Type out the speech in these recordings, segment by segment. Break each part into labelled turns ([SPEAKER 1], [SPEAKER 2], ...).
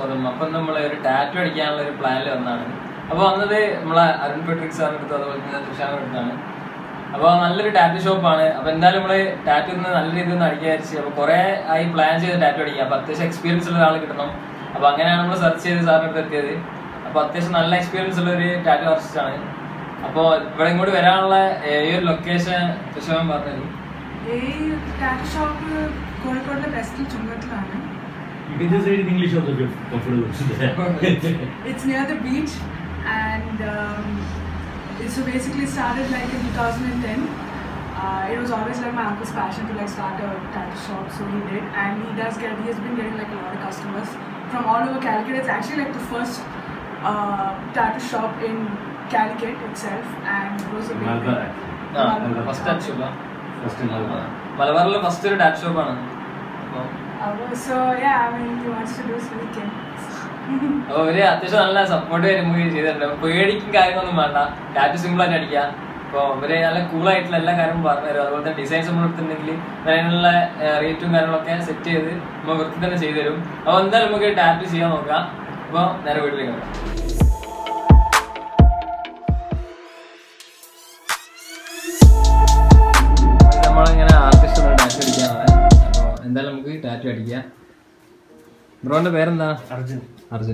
[SPEAKER 1] സ്വാഗതം അപ്പം നമ്മൾ ഒരു ടാറ്റു അടിക്കാനുള്ള ഒരു പ്ലാനിൽ വന്നതാണ് അപ്പോൾ വന്നത് നമ്മളെ അരുൺ പെട്രിക് സാറിൻ്റെ അടുത്ത് അതുപോലെ തന്നെ തുഷാറിൻ്റെ അടുത്താണ് അപ്പോൾ നല്ലൊരു ടാറ്റു ഷോപ്പാണ് അപ്പോൾ എന്തായാലും നമ്മൾ ടാറ്റു ഒന്ന് നല്ല രീതിയിൽ ഒന്ന് അടിക്കാൻ വിചാരിച്ചു അപ്പോൾ കുറേ ആയി പ്ലാൻ ചെയ്ത് ടാറ്റു അടിക്കാം അപ്പോൾ അത്യാവശ്യം എക്സ്പീരിയൻസ് ഉള്ള ഒരാൾ കിട്ടണം അപ്പോൾ അങ്ങനെയാണ് നമ്മൾ സെർച്ച് ചെയ്ത് സാറിൻ്റെ അടുത്ത് എത്തിയത് അപ്പോൾ അത്യാവശ്യം നല്ല എക്സ്പീരിയൻസ് ഉള്ള ഒരു ടാറ്റു ആർട്ടിസ്റ്റാണ് അപ്പോൾ ഇവിടെ ഇങ്ങോട്ട് വരാനുള്ള ഏഹ്, ഈ ഒരു ലൊക്കേഷൻ തുഷാൻ പറഞ്ഞത്
[SPEAKER 2] ഈ ടാറ്റു ഷോപ്പ് കോഴിക്കോടിലെ ബെസ്റ്റ് ചുങ്കത്തിലാണ്
[SPEAKER 3] You can just say it in English also if you're comfortable.
[SPEAKER 2] It's near the beach and um, it so basically started like in 2010. Uh, it was always like my uncle's passion to like start a tattoo shop, so he did, and he does get he has been getting like a lot of customers from all over Calicut. It's actually like the first uh, tattoo shop in Calicut itself, and it was a big
[SPEAKER 3] Malabar,
[SPEAKER 2] thing.
[SPEAKER 1] ആ
[SPEAKER 2] Malabar.
[SPEAKER 1] First tattoo ഷോപ്പാണ്
[SPEAKER 3] First in Malabar.
[SPEAKER 1] മലബാറിലെ first ഒരു tattoo ഷോപ്പാണ് അപ്പോൾ
[SPEAKER 2] Uh, so yeah, I mean, he wants to do so he can.
[SPEAKER 1] അപ്പോൾ ഇവര് അത്യാവശ്യം നല്ല സപ്പോർട്ട് നമുക്ക് ചെയ്തിട്ടുണ്ട് അപ്പൊ പേടിക്കും കാര്യങ്ങളൊന്നും വേണ്ട ടാറ്റു സിമ്പിൾ ആയിട്ട് അടിക്കാം അപ്പോൾ ഇവര് നല്ല കൂളായിട്ടുള്ള എല്ലാ കാര്യങ്ങളും പറഞ്ഞുതരും അതുപോലെ തന്നെ ഡിസൈൻസ് നമ്മൾ എടുത്തിട്ടുണ്ടെങ്കിൽ അതിനുള്ള റേറ്റും കാര്യങ്ങളൊക്കെ സെറ്റ് ചെയ്ത് നമ്മൾ വൃത്തി തന്നെ ചെയ്തു തരും അപ്പോൾ എന്തായാലും നമുക്ക് ടാറ്റു ചെയ്യാൻ നോക്കാം അപ്പോൾ നേരെ വീട്ടിലേക്ക് വരാം നമ്മളിങ്ങനെ ആർട്ടിസ്റ്റ് ടാറ്റു അടിക്കാനാണ് അപ്പോൾ എന്തായാലും നമുക്ക് ടാറ്റു അടിക്കാം ബ്രോന്റെ പേരെന്താ
[SPEAKER 3] Arjun.
[SPEAKER 1] അർജുൻ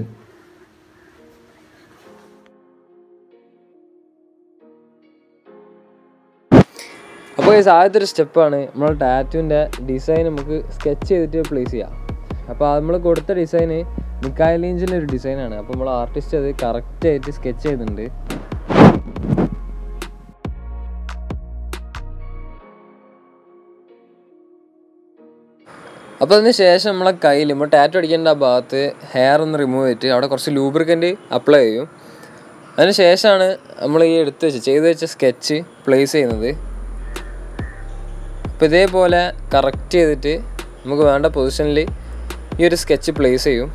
[SPEAKER 1] അപ്പോൾ ഈ ആദ്യത്തെ ഒരു സ്റ്റെപ്പാണ് നമ്മൾ ടാറ്റുവിൻ്റെ ഡിസൈൻ നമുക്ക് സ്കെച്ച് ചെയ്തിട്ട് പ്ലേസ് ചെയ്യാം അപ്പോൾ നമ്മൾ കൊടുത്ത ഡിസൈന് മിക്കായലീഞ്ചിൻ്റെ ഒരു ഡിസൈനാണ് അപ്പോൾ നമ്മൾ ആർട്ടിസ്റ്റ് അത് കറക്റ്റായിട്ട് സ്കെച്ച് ചെയ്യുന്നുണ്ട് അപ്പോൾ അതിന് ശേഷം നമ്മളെ കയ്യിൽ നമ്മൾ ടാറ്റു അടിക്കേണ്ട ആ ഭാഗത്ത് ഹെയർ ഒന്ന് റിമൂവ് ചെയ്തിട്ട് അവിടെ കുറച്ച് ലൂബ്രിക്കൻ്റ് അപ്ലൈ ചെയ്യും അതിന് ശേഷമാണ് നമ്മൾ ഈ എടുത്ത് വെച്ച് ചെയ്ത് വെച്ച സ്കെച്ച് പ്ലേസ് ചെയ്യുന്നത് അപ്പോൾ ഇതേപോലെ കറക്റ്റ് ചെയ്തിട്ട് നമുക്ക് വേണ്ട പൊസിഷനിൽ ഈ ഒരു സ്കെച്ച് പ്ലേസ് ചെയ്യും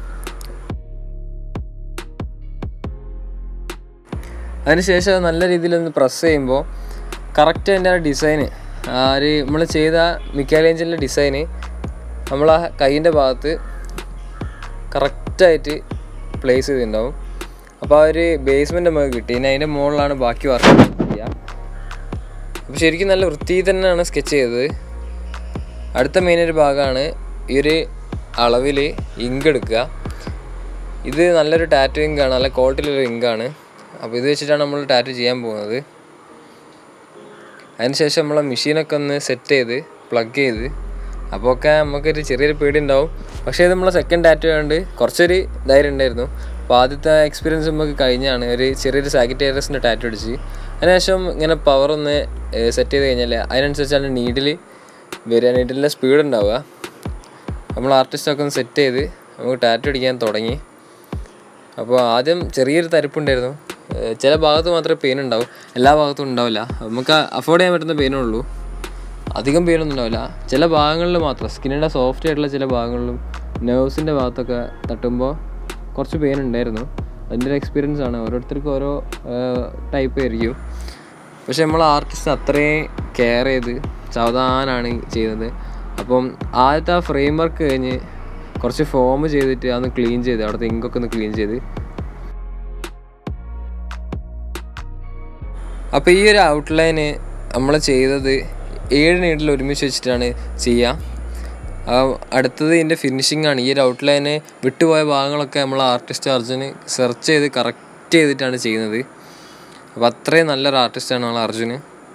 [SPEAKER 1] അതിനുശേഷം അത് നല്ല രീതിയിൽ ഒന്ന് പ്രസ് ചെയ്യുമ്പോൾ കറക്റ്റ് അതിൻ്റെ ആ ഡിസൈന് ആ ഒരു നമ്മൾ ചെയ്ത മിക്കാലേഞ്ചിൻ്റെ ഡിസൈന് നമ്മൾ ആ കൈയിൻ്റെ ഭാഗത്ത് കറക്റ്റായിട്ട് പ്ലേസ് ചെയ്തിട്ടുണ്ടാവും അപ്പോൾ ആ ഒരു ബേസ്മെൻ്റ് നമുക്ക് കിട്ടി ഇനി അതിൻ്റെ മുകളിലാണ് ബാക്കി വർക്ക് ചെയ്യുക അപ്പോൾ ശരിക്കും നല്ല വൃത്തിയിൽ തന്നെയാണ് സ്കെച്ച് ചെയ്തത് അടുത്ത മെയിൻ ഒരു ഭാഗമാണ് ഈ ഒരു അളവിൽ ഇങ്ക് എടുക്കുക ഇത് നല്ലൊരു ടാറ്റു ഇങ്കാണ് നല്ല ക്വാളിറ്റിയിലൊരു ഇങ്കാണ് അപ്പോൾ ഇത് വെച്ചിട്ടാണ് നമ്മൾ ടാറ്റു ചെയ്യാൻ പോകുന്നത് അതിനുശേഷം നമ്മളെ മെഷീനൊക്കെ ഒന്ന് സെറ്റ് ചെയ്ത് പ്ലഗ് ചെയ്ത് അപ്പോൾ ഒക്കെ നമുക്കൊരു ചെറിയൊരു പേടി ഉണ്ടാവും പക്ഷേ ഇത് നമ്മളെ സെക്കൻഡ് ടാറ്റു ആയതുകൊണ്ട് കുറച്ചൊരു ധൈര്യം ഉണ്ടായിരുന്നു അപ്പോൾ ആദ്യത്തെ എക്സ്പീരിയൻസ് നമുക്ക് കഴിഞ്ഞാണ് ഒരു ചെറിയൊരു സാഗിറ്റേറിയസിൻ്റെ ടാറ്റു അടിച്ച് അതിനുശേഷം ഇങ്ങനെ പവർ ഒന്ന് സെറ്റ് ചെയ്ത് കഴിഞ്ഞാൽ അതിനനുസരിച്ചാണ് നീഡിൽ വരിക നീഡിലിൻ്റെ സ്പീഡ് ഉണ്ടാവുക നമ്മൾ ആർട്ടിസ്റ്റൊക്കെ ഒന്ന് സെറ്റ് ചെയ്ത് നമുക്ക് ടാറ്റു അടിക്കാൻ തുടങ്ങി അപ്പോൾ ആദ്യം ചെറിയൊരു തരിപ്പുണ്ടായിരുന്നു ഏഹ് ചില ഭാഗത്ത് മാത്രമേ പെയിൻ ഉണ്ടാവും എല്ലാ ഭാഗത്തും ഉണ്ടാവില്ല നമുക്ക് അഫോർഡ് ചെയ്യാൻ പറ്റുന്ന പെയിനേ ഉള്ളൂ അധികം പെയിനൊന്നും ഉണ്ടാവില്ല ചില ഭാഗങ്ങളിൽ മാത്രം സ്കിന്നിൻ്റെ സോഫ്റ്റ് ആയിട്ടുള്ള ചില ഭാഗങ്ങളിലും നെർവ്സിൻ്റെ ഭാഗത്തൊക്കെ തട്ടുമ്പോൾ കുറച്ച് പെയിൻ ഉണ്ടായിരുന്നു അതിൻ്റെ ഒരു എക്സ്പീരിയൻസ് ആണ് ഓരോരുത്തർക്കും ഓരോ ടൈപ്പ് ആയിരിക്കും പക്ഷെ നമ്മൾ ആർട്ടിസ്റ്റ് അത്രയും കെയർ ചെയ്ത് സാവധാനമാണ് ചെയ്യുന്നത് അപ്പം ആദ്യത്തെ ആ ഫ്രെയിം വർക്ക് കഴിഞ്ഞ് കുറച്ച് ഫോം ചെയ്തിട്ട് അതൊന്ന് ക്ലീൻ ചെയ്ത് അവിടുത്തെ ഇങ്കൊക്കെ ഒന്ന് ക്ലീൻ ചെയ്ത് അപ്പോൾ ഈ ഒരു ഔട്ട്ലൈന് നമ്മൾ ചെയ്തത് ഏഴ് നീഡിൽ ഒരുമിച്ച് വെച്ചിട്ടാണ് ചെയ്യുക ആ അടുത്തത് ഇതിൻ്റെ ഫിനിഷിംഗ് ആണ് ഈ ഒരു ഔട്ട്ലൈന് വിട്ടുപോയ ഭാഗങ്ങളൊക്കെ നമ്മൾ ആർട്ടിസ്റ്റ് അർജുന് സെർച്ച് ചെയ്ത് കറക്റ്റ് ചെയ്തിട്ടാണ് ചെയ്യുന്നത് അപ്പോൾ അത്രയും നല്ലൊരു ആർട്ടിസ്റ്റാണ് നമ്മൾ അർജുന്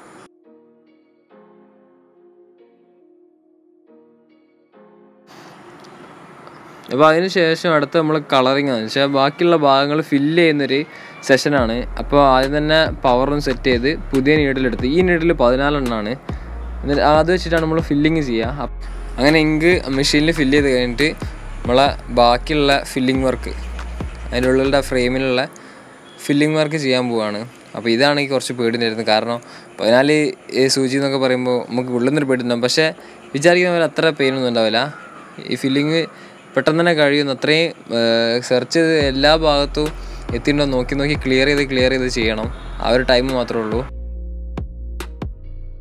[SPEAKER 1] അപ്പോൾ അതിന് ശേഷം അടുത്ത നമ്മൾ കളറിങ് ആണ് പക്ഷേ ബാക്കിയുള്ള ഭാഗങ്ങൾ ഫില്ല് ചെയ്യുന്നൊരു സെഷനാണ് അപ്പോൾ ആദ്യം തന്നെ പവറും സെറ്റ് ചെയ്ത് പുതിയ നീഡിലെടുത്ത് ഈ നീഡിൽ പതിനാലെണ്ണമാണ് എന്നിട്ട് അത് വെച്ചിട്ടാണ് നമ്മൾ ഫില്ലിങ് ചെയ്യുക അപ്പ് അങ്ങനെ ഇങ്ക് മെഷീനിൽ ഫില്ല് ചെയ്ത് കഴിഞ്ഞിട്ട് നമ്മളെ ബാക്കിയുള്ള ഫില്ലിംഗ് വർക്ക് അതിൻ്റെ ഉള്ളിലുള്ള ഫ്രെയിമിലുള്ള ഫില്ലിംഗ് വർക്ക് ചെയ്യാൻ പോവാണ് അപ്പോൾ ഇതാണ് എനിക്ക് കുറച്ച് പേടിണ്ടായിരുന്നത് കാരണം പതിനാല് ഈ സൂചി എന്നൊക്കെ പറയുമ്പോൾ നമുക്ക് ഉള്ളിൽ നിന്നൊരു പേടിണ്ടാവും പക്ഷേ വിചാരിക്കുന്ന പോലെ അത്ര പെയിനൊന്നും ഉണ്ടാവില്ല ഈ ഫില്ലിങ് പെട്ടെന്ന് തന്നെ കഴിയുന്നു അത്രയും സെർച്ച് ചെയ്ത് എല്ലാ ഭാഗത്തും എത്തിയിട്ടുണ്ടോ നോക്കി നോക്കി ക്ലിയർ ചെയ്ത് ക്ലിയർ ചെയ്ത് ചെയ്യണം ആ ഒരു ടൈം മാത്രമേ ഉള്ളൂ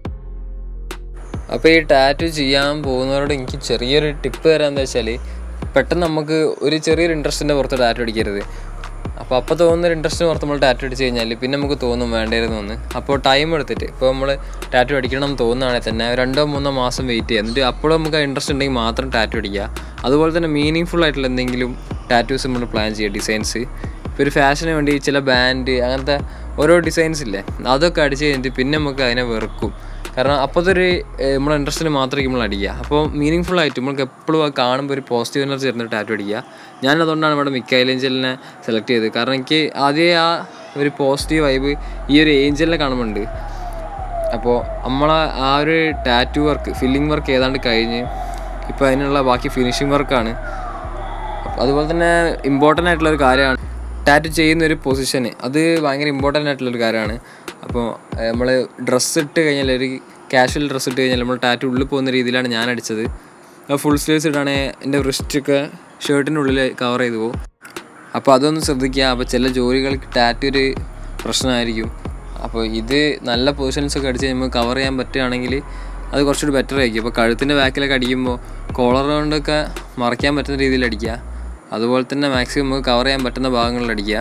[SPEAKER 1] അപ്പോൾ ഈ ടാറ്റു ചെയ്യാൻ പോകുന്നവരോട് എനിക്ക് ചെറിയൊരു ടിപ്പ് തരാമെന്ന് വെച്ചാൽ പെട്ടെന്ന് നമുക്ക് ഒരു ചെറിയൊരു ഇൻട്രസ്റ്റിൻ്റെ പുറത്ത് ടാറ്റു അടിക്കരുത് അപ്പോൾ അപ്പോൾ തോന്നുന്ന ഒരു ഇൻട്രസ്റ്റിന് പുറത്ത് നമ്മൾ ടാറ്റു അടിച്ച് കഴിഞ്ഞാൽ പിന്നെ നമുക്ക് തോന്നും വേണ്ടായിരുന്നു എന്ന് അപ്പോൾ ടൈം എടുത്തിട്ട് ഇപ്പോൾ നമ്മൾ ടാറ്റു അടിക്കണം എന്ന് തോന്നുകയാണെങ്കിൽ തന്നെ രണ്ടോ മൂന്നോ മാസം വെയിറ്റ് ചെയ്യുക എന്നിട്ട് അപ്പോഴും നമുക്ക് ഇൻട്രസ്റ്റ് ഉണ്ടെങ്കിൽ മാത്രം ടാറ്റു അടിക്കുക അതുപോലെ തന്നെ മീനിങ് ഫുൾ ആയിട്ടുള്ള എന്തെങ്കിലും ടാറ്റൂസ് നമ്മൾ പ്ലാൻ ചെയ്യുക ഡിസൈൻസ് ഇപ്പോൾ ഒരു ഫാഷന് വേണ്ടി ചില ബാൻഡ് അങ്ങനത്തെ ഓരോ ഡിസൈൻസ് ഇല്ലേ അതൊക്കെ അടിച്ച് കഴിഞ്ഞിട്ട് പിന്നെ നമുക്ക് അതിനെ വെറുക്കും കാരണം അപ്പോഴത്തെ ഒരു നമ്മളെ ഇൻട്രസ്റ്റിന് മാത്രമേ നമ്മൾ അടിക്കുക അപ്പോൾ മീനിങ് ഫുൾ ആയിട്ട് നമുക്ക് എപ്പോഴും അത് കാണുമ്പോൾ ഒരു പോസിറ്റീവ് എനർജി വരുന്ന ടാറ്റു അടിക്കുക ഞാൻ അതുകൊണ്ടാണ് ഇവിടെ മിക്കൈൽ ഏഞ്ചലിനെ സെലക്ട് ചെയ്തത് കാരണം എനിക്ക് ആദ്യമേ ആ ഒരു പോസിറ്റീവ് വൈബ് ഈ ഒരു ഏഞ്ചലിനെ കാണുന്നുണ്ട് അപ്പോൾ നമ്മളെ ആ ഒരു ടാറ്റു വർക്ക് ഫില്ലിംഗ് വർക്ക് ഏതാണ്ട് കഴിഞ്ഞ് ഇപ്പോൾ അതിനുള്ള ബാക്കി ഫിനിഷിംഗ് വർക്കാണ് അതുപോലെ തന്നെ ഇമ്പോർട്ടൻ്റ് ആയിട്ടുള്ള ഒരു കാര്യമാണ് ടാറ്റു ചെയ്യുന്ന ഒരു പൊസിഷന് അത് ഭയങ്കര ഇമ്പോർട്ടൻ്റ് ആയിട്ടുള്ളൊരു കാര്യമാണ് അപ്പോൾ നമ്മൾ ഡ്രസ്സ് ഇട്ട് കഴിഞ്ഞാൽ ഒരു കാഷ്വൽ ഡ്രസ്സ് ഇട്ട് കഴിഞ്ഞാൽ നമ്മൾ ടാറ്റു ഉള്ളിൽ പോകുന്ന രീതിയിലാണ് ഞാൻ അടിച്ചത് ഫുൾ സ്ലീവ്സ് ഇടാണെങ്കിൽ എൻ്റെ റിസ്റ്റൊക്കെ ഷർട്ടിൻ്റെ ഉള്ളിൽ കവർ ചെയ്ത് പോകും അപ്പോൾ അതൊന്ന് ശ്രദ്ധിക്കുക അപ്പോൾ ചില ജോലികൾക്ക് ടാറ്റു ഒരു പ്രശ്നമായിരിക്കും അപ്പോൾ ഇത് നല്ല പൊസിഷൻസ് ഒക്കെ അടിച്ച് നമുക്ക് കവർ ചെയ്യാൻ പറ്റുകയാണെങ്കിൽ അത് കുറച്ചുകൂടി ബെറ്റർ ആയിരിക്കും അപ്പോൾ കഴുത്തിൻ്റെ ബാക്കിലൊക്കെ അടിക്കുമ്പോൾ കോളർ കൊണ്ടൊക്കെ മറയ്ക്കാൻ പറ്റുന്ന രീതിയിൽ അടിക്കുക അതുപോലെ തന്നെ മാക്സിമം നമുക്ക് കവർ ചെയ്യാൻ പറ്റുന്ന ഭാഗങ്ങളിൽ അടിക്കുക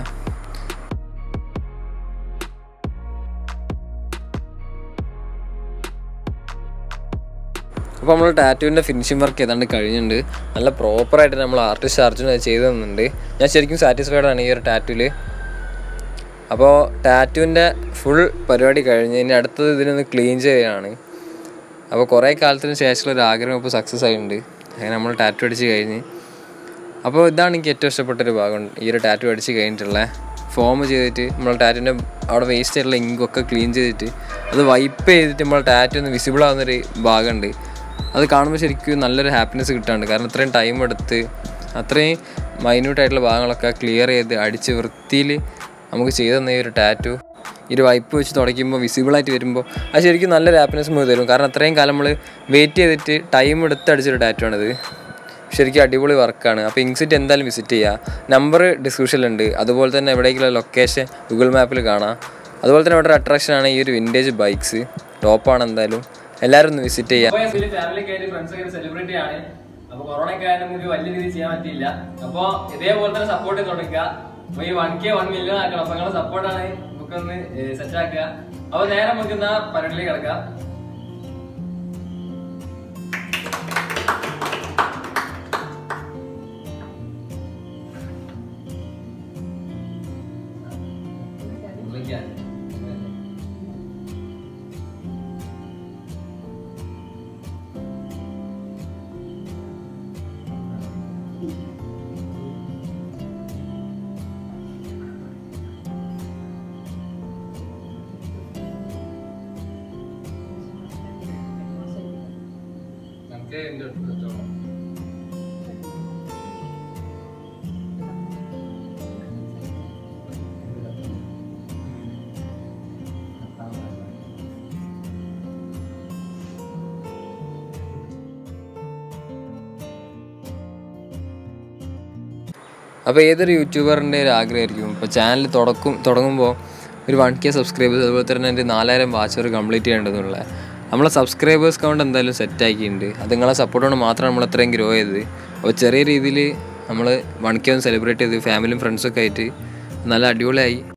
[SPEAKER 1] അപ്പോൾ നമ്മൾ ടാറ്റുവിൻ്റെ ഫിനിഷിംഗ് വർക്ക് ഏതാണ്ട് കഴിഞ്ഞിട്ടുണ്ട് നല്ല പ്രോപ്പറായിട്ട് നമ്മൾ ആർട്ടിസ്റ്റ് അർജുൻ അത് ചെയ്തു തന്നിട്ടുണ്ട് ഞാൻ ശരിക്കും സാറ്റിസ്ഫൈഡ് ആണ് ഈ ഒരു ടാറ്റുവിൽ അപ്പോൾ ടാറ്റുവിൻ്റെ ഫുൾ പരിപാടി കഴിഞ്ഞ് ഇനി അടുത്തത് ഇതിനൊന്ന് ക്ലീൻ ചെയ്യുകയാണ് അപ്പോൾ കുറേ കാലത്തിന് ശേഷമുള്ള ഒരു ആഗ്രഹം ഇപ്പോൾ സക്സസ് ആയിട്ടുണ്ട് അങ്ങനെ നമ്മൾ ടാറ്റു അടിച്ച് കഴിഞ്ഞ് അപ്പോൾ ഇതാണ് എനിക്ക് ഏറ്റവും ഇഷ്ടപ്പെട്ടൊരു ഭാഗം ഈ ഒരു ടാറ്റു അടിച്ച് കഴിഞ്ഞിട്ടുള്ള ഫോം ചെയ്തിട്ട് നമ്മൾ ടാറ്റുവിൻ്റെ അവിടെ വേസ്റ്റ് ആയിട്ടുള്ള ഇങ്കൊക്കെ ക്ലീൻ ചെയ്തിട്ട് അത് വൈപ്പ് ചെയ്തിട്ട് നമ്മൾ ടാറ്റു ഒന്ന് വിസിബിൾ ആവുന്നൊരു ഭാഗമുണ്ട് അത് കാണുമ്പോൾ ശരിക്കും നല്ലൊരു ഹാപ്പിനെസ് കിട്ടാണ്ട് കാരണം ഇത്രയും ടൈം എടുത്ത് അത്രയും മൈന്യൂട്ട് ആയിട്ടുള്ള ഭാഗങ്ങളൊക്കെ ക്ലിയർ ചെയ്ത് അടിച്ച് വൃത്തിയിൽ നമുക്ക് ചെയ്തു തന്ന ഈ ഒരു ടാറ്റു ഈ ഒരു വൈപ്പ് വെച്ച് തുടയ്ക്കുമ്പോൾ വിസിബിളായിട്ട് വരുമ്പോൾ അത് ശരിക്കും നല്ലൊരു ഹാപ്പിനെസ് നമുക്ക് തരും കാരണം അത്രയും കാലം നമ്മൾ വെയിറ്റ് ചെയ്തിട്ട് ടൈം എടുത്ത് അടിച്ചൊരു ടാറ്റു ആണിത് ശരിക്കും അടിപൊളി വർക്കാണ് അപ്പോൾ ഇങ്സിറ്റ് എന്തായാലും വിസിറ്റ് ചെയ്യുക നമ്പർ ഡിസ്ക്രിപ്ഷനിലുണ്ട് അതുപോലെ തന്നെ എവിടേക്കുള്ള ലൊക്കേഷൻ ഗൂഗിൾ മാപ്പിൽ കാണാം അതുപോലെ തന്നെ ഇവിടെ ഒരു അട്രാക്ഷനാണ് ഈ ഒരു വിൻറ്റേജ് ബൈക്സ് ടോപ്പാണ് എന്തായാലും എല്ലാവരും ഒന്ന് വിസിറ്റ് ചെയ്യുക
[SPEAKER 4] ഫാമിലി ആയിട്ട് ഫ്രണ്ട്സ് ഒക്കെ സെലിബ്രിറ്റി ആണ് അപ്പൊ കൊറോണ ഒക്കെ ആയിട്ട് നമുക്ക് വലിയ രീതിയിൽ ചെയ്യാൻ പറ്റിയില്ല അപ്പൊ ഇതേപോലെ തന്നെ സപ്പോർട്ട് കൊടുക്കുക അപ്പൊ ഈ വൺ കെ വൺ മില്യൺ ആക്കണം അപ്പൊ നിങ്ങളുടെ സപ്പോർട്ടാണ് നമുക്കൊന്ന് സെറ്റ് ആക്കുക അപ്പൊ നേരെ നമുക്ക് എന്നാ പരിപാടിയിലേക്ക് കിടക്കാം
[SPEAKER 1] നമുക്ക് എൻ്റെ അടുത്ത് വെച്ചോളാം. അപ്പോൾ ഏതൊരു യൂട്യൂബറിൻ്റെ ഒരു ആഗ്രഹമായിരിക്കും ഇപ്പോൾ ചാനൽ തുടക്കും തുടങ്ങുമ്പോൾ ഒരു വൺ കെ സബ്സ്ക്രൈബേഴ്സ് അതുപോലെ തന്നെ എൻ്റെ നാലായിരം വാച്ചർ കംപ്ലീറ്റ് ചെയ്യേണ്ടതെന്നുള്ള നമ്മളെ സബ്സ്ക്രൈബേഴ്സ് കൗണ്ട് എന്തായാലും സെറ്റ് ആക്കിയിട്ടുണ്ട് അത് നിങ്ങളെ സപ്പോർട്ട് കൊണ്ട് മാത്രമാണ് നമ്മൾ അത്രയും ഗ്രോ ചെയ്തത് അപ്പോൾ ചെറിയ രീതിയിൽ നമ്മൾ വൺ കെ ഒന്ന് സെലിബ്രേറ്റ് ചെയ്ത് ഫാമിലിയും ഫ്രണ്ട്സൊക്കെ ആയിട്ട് നല്ല അടിപൊളിയായി